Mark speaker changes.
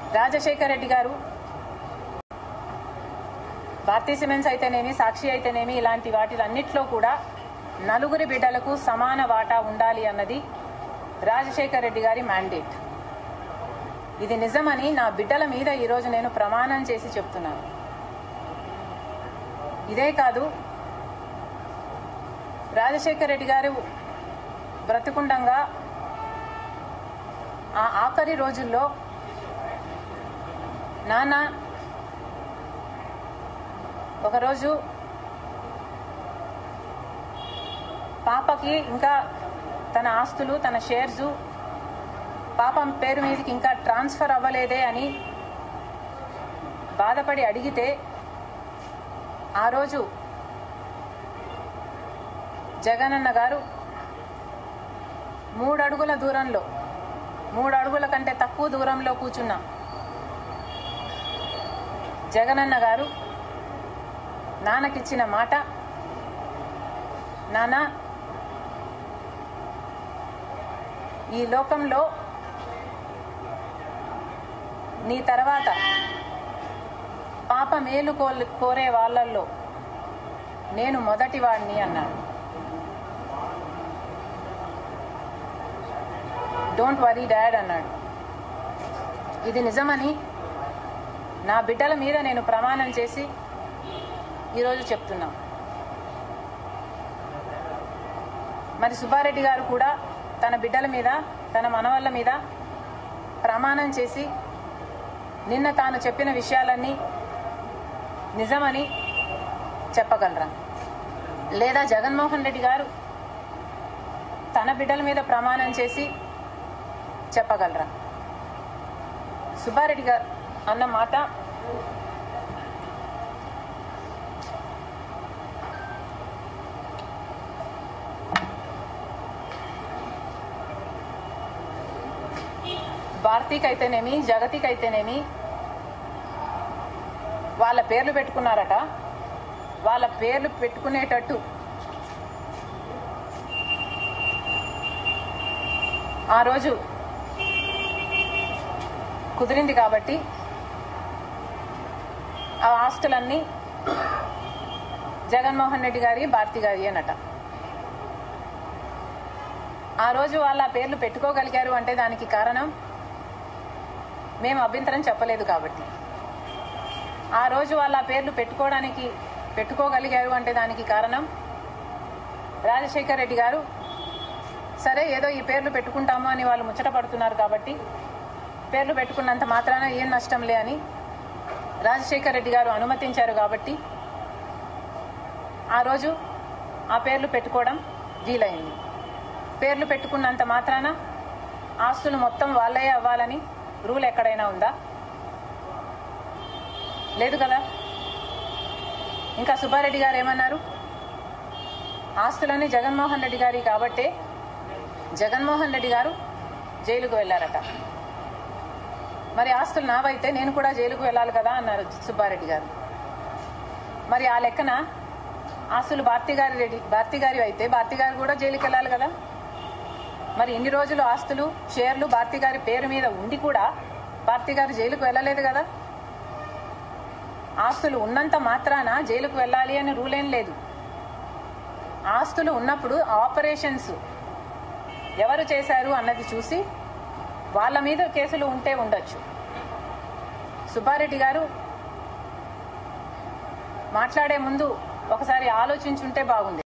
Speaker 1: రాజశేఖర్ రెడ్డి గారు భారతీ సిమెంట్స్ అయితేనేమి సాక్షి అయితేనేమి ఇలాంటి వాటిలన్నిట్లో కూడా నలుగురి బిడ్డలకు సమాన వాటా ఉండాలి అన్నది రాజశేఖర్ రెడ్డి గారి మ్యాండేట్ ఇది నిజమని నా బిడ్డల మీద ఈరోజు నేను ప్రమాణం చేసి చెప్తున్నాను ఇదే కాదు రాజశేఖర్ రెడ్డి గారు బ్రతికుండంగా ఆ ఆఖరి రోజుల్లో నాన్న ఒకరోజు పాపకి ఇంకా తన ఆస్తులు తన షేర్స్ పాపం పేరు మీదకి ఇంకా ట్రాన్స్ఫర్ అవ్వలేదే అని బాధపడి అడిగితే ఆ రోజు జగనన్న గారు మూడు అడుగుల దూరంలో మూడు అడుగుల కంటే తక్కువ దూరంలో కూర్చున్న జగనన్న గారు నాన్నకిచ్చిన మాట నాన్న ఈ లోకంలో నీ తర్వాత పాప మేలు కోల్- కోరే వాళ్ళల్లో నేను మొదటి వాడిని అన్నాడు డోంట్ వరీ డాడ్ అన్నాడు ఇది నిజమని నా బిడ్డల మీద నేను ప్రమాణం చేసి ఈరోజు చెప్తున్నా మరి సుబ్బారెడ్డి గారు కూడా తన బిడ్డల మీద తన మనవళ్ళ మీద ప్రమాణం చేసి నిన్న తాను చెప్పిన విషయాలన్నీ నిజమని చెప్పగలరా లేదా జగన్మోహన్ రెడ్డి గారు తన బిడ్డల మీద ప్రమాణం చేసి చెప్పగలరా సుబ్బారెడ్డి గారు అన్న మాట భారతీకి అయితేనేమి జగతికి అయితేనేమి వాళ్ళ పేర్లు పెట్టుకున్నారట వాళ్ళ పేర్లు పెట్టుకునేటట్టు ఆ రోజు కుదిరింది కాబట్టి ఆ ఆస్తులన్నీ జగన్మోహన్ రెడ్డి గారి భారతి గారి అనట ఆ రోజు వాళ్ళ పేర్లు పెట్టుకోగలిగారు అంటే దానికి కారణం మేము అభ్యంతరం చెప్పలేదు కాబట్టి ఆ రోజు వాళ్ళ పేర్లు పెట్టుకోవడానికి పెట్టుకోగలిగారు అంటే దానికి కారణం రాజశేఖర్ రెడ్డి గారు సరే ఏదో ఈ పేర్లు పెట్టుకుంటాము అని వాళ్ళు ముచ్చట పడుతున్నారు కాబట్టి పేర్లు పెట్టుకున్నంత మాత్రాన ఏం నష్టంలే అని రాజశేఖర్ రెడ్డి గారు అనుమతించారు కాబట్టి ఆ రోజు ఆ పేర్లు పెట్టుకోవడం వీలైంది పేర్లు పెట్టుకున్నంత మాత్రాన ఆస్తులు మొత్తం వాళ్ళే అవ్వాలని రూల్ ఎక్కడైనా ఉందా లేదు కదా ఇంకా సుబ్బారెడ్డి గారు ఏమన్నారు ఆస్తులన్నీ జగన్మోహన్ రెడ్డి గారి కాబట్టే జగన్మోహన్ రెడ్డి గారు జైలుకు వెళ్ళారట మరి ఆస్తులు నావైతే నేను కూడా జైలుకు వెళ్ళాలి కదా అన్నారు సుబ్బారెడ్డి గారు మరి ఆ లెక్కన ఆస్తులు భారతి గారి రెడ్డి భారతి గారి అయితే భారతి గారు కూడా జైలుకి వెళ్ళాలి కదా మరి ఇన్ని రోజులు ఆస్తులు షేర్లు భారతి గారి పేరు మీద ఉండి కూడా భారతి గారు జైలుకు వెళ్ళలేదు కదా ఆస్తులు ఉన్నంత మాత్రాన జైలుకు వెళ్ళాలి అని రూల్ ఏం లేదు ఆస్తులు ఉన్నప్పుడు ఆపరేషన్స్ ఎవరు చేశారు అన్నది చూసి వాళ్ళ మీద కేసులు ఉంటే ఉండొచ్చు సుబ్బారెడ్డి గారు మాట్లాడే ముందు ఒకసారి ఆలోచించుంటే బాగుంది